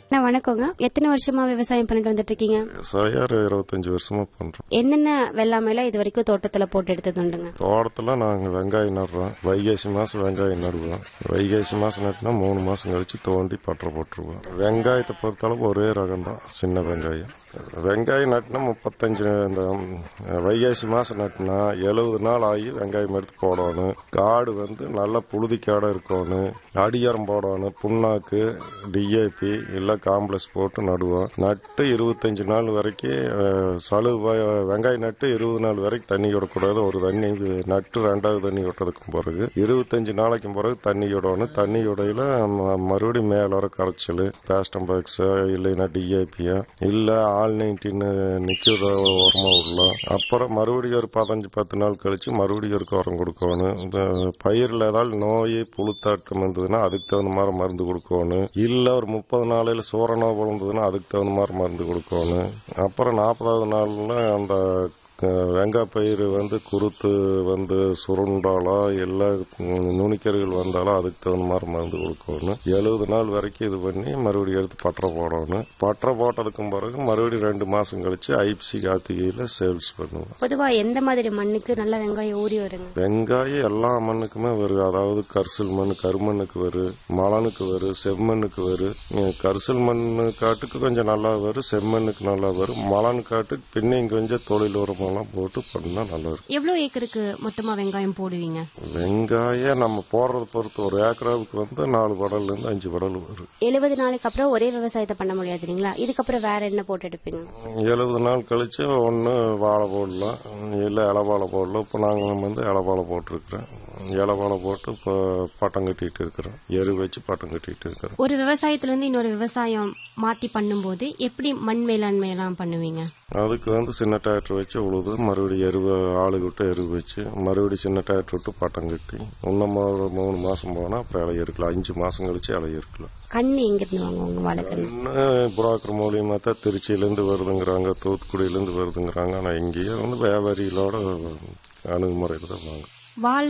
அண்ணா வணக்கங்க எத்தனை வருஷமா விவசாயம் பண்ணிட்டு வந்துட்டு இருக்கீங்க விவசாயம் இருபத்தஞ்சு வருஷமா பண்றோம் என்னென்ன வெள்ளாமையில இது வரைக்கும் தோட்டத்துல போட்டு எடுத்தது உண்டுங்க தோட்டத்துல நாங்க வெங்காயம் நடுறோம் வைகாசி மாசம் வெங்காயம் நடுவோம் வைகாசி மாசம் நட்டுனா மூணு மாசம் கழிச்சு தோண்டி பற்ற போட்டுருவோம் வெங்காயத்தை பொறுத்தளவு ஒரே ரகம் தான் சின்ன வெங்காயம் வெங்காயம் நட்டுனா முப்பத்தஞ்சு இந்த ம், வைகாசி மாசம் நட்டுனா எழுபது நாள் ஆகி வெங்காயம் எடுத்து போடணும் காடு வந்து நல்ல புழுதி காடாக இருக்கணும் அடியாரம் போடணும் புண்ணாக்கு டிஏபி இல்லை காம்ப்ளெக்ஸ் போட்டு நடுவோம் நட்டு இருபத்தஞ்சு நாள் வரைக்கும் அஹ், சலு வ- வெங்காயம் நட்டு இருபது நாள் வரைக்கும் தண்ணி விடக்கூடாது ஒரு தண்ணி நட்டு ரெண்டாவது தண்ணி விட்டதுக்கும் பிறகு இருபத்தஞ்சு நாளைக்கும் பிறகு தண்ணி விடணும் தண்ணி விடையில ம- மறுபடியும் மேல வர கரைச்சல் பேஸ்டம்பாக்ஸ் இல்லைன்னா டிஏபியா இல்ல ஆல் நைன்டீன் நிக்கிற உரமா விடலாம் அப்புறம் மறுபடியும் ஒரு பதினஞ்சு பத்து நாள் கழிச்சு மறுபடியும் ஒரு உரம் கொடுக்கணும் இந்த பயிரில் ஏதாவது நோய் புழுத்தாட்டம் இருந்ததுன்னா அதுக்கு தகுந்த மாதிரி மருந்து கொடுக்கணும் இல்ல ஒரு முப்பது நாளையில சூரணோ விழுந்ததுன்னா அதுக்கு தகுந்த மாதிரி மருந்து கொடுக்கணும் அப்புறம் நாற்பதாவது நாள்ல அந்த அஹ், வெங்காய பயிர் வந்து குருத்து வந்து சுருண்டாலோ இல்லை நுனிக்கருகள் வந்தாலோ அதுக்கு தகுந்த மாதிரி மருந்து கொடுக்கணும் எழுபது நாள் வரைக்கும் இது பண்ணி மறுபடியும் எடுத்து பற்ற போடணும் பற்ற போட்டதுக்கும் பிறகு மறுபடியும் ரெண்டு மாசம் கழிச்சு ஐப்சி கார்த்திகையில சேல்ஸ் பண்ணுவோம் பொதுவா எந்த மாதிரி மண்ணுக்கு நல்ல வெங்காயம் ஊறி வருங்க வெங்காயம் எல்லா மண்ணுக்குமே வரும் அதாவது கரிசல் மண் கருமண்ணுக்கு வரும் மலனுக்கு வரும் செம்மண்ணுக்கு வரும் உம், கரிசல் மண்ணு காட்டுக்கு கொஞ்சம் நல்லா வரும் செம்மண்ணுக்கு நல்லா வரும் மலன் காட்டுக்கு பின்னையும் கொஞ்சம் தொழில் உரமெல்லாம் போட்டு பண்ணா நல்லா இருக்கும் எவ்வளவு ஏக்கருக்கு மொத்தமா வெங்காயம் போடுவீங்க வெங்காயம் நம்ம போடுறத பொறுத்து ஒரு ஏக்கராவுக்கு வந்து நாலு படல்ல இருந்து அஞ்சு படல் வரும் எழுபது நாளைக்கு அப்புறம் ஒரே விவசாயத்தை பண்ண முடியாது இல்லைங்களா இதுக்கப்புறம் வேற என்ன போட்டு எடுப்பீங்க எழுபது நாள் கழிச்சு ஒன்று வாழை போடலாம் இல்லை இலவாழை போடலாம் இப்போ நாங்கள் வந்து இலவாழை போட்டிருக்கிறோம் இலவாழை போட்டு இப்போ பட்டம் கட்டிட்டு இருக்கிறோம் எரு வச்சு பட்டம் கட்டிட்டு இருக்கிறோம் ஒரு விவசாயத்துல இருந்து இன்னொரு விவசாயம் மாத்தி பண்ணும்போது எப்படி மண் மேலாண்மை எல்லாம் பண்ணுவீங்க அதுக்கு வந்து சின்ன டிராக்டர் வச்சு உழுது மறுபடியும் எருவு ஆளு விட்டு எருவு வச்சு மறுபடியும் சின்ன டிராக்டர் விட்டு பட்டம் கட்டி இன்னும் ஒரு மூணு மாசம் போனால் அப்புறம் இலைய இருக்கலாம் அஞ்சு மாசம் கழிச்சு இலைய இருக்கலாம் கண்ணு எங்க இருந்து வாங்குவாங்க வாழைக்கண்ணு இன்னும் புரோக்கர் மூலியமா தான் திருச்சியிலேருந்து வருதுங்கிறாங்க தூத்துக்குடியிலேருந்து வருதுங்கிறாங்க ஆனால் இங்கேயே வந்து வியாபாரிகளோட அணுகுமுறையில் தான் வாங்க வாழை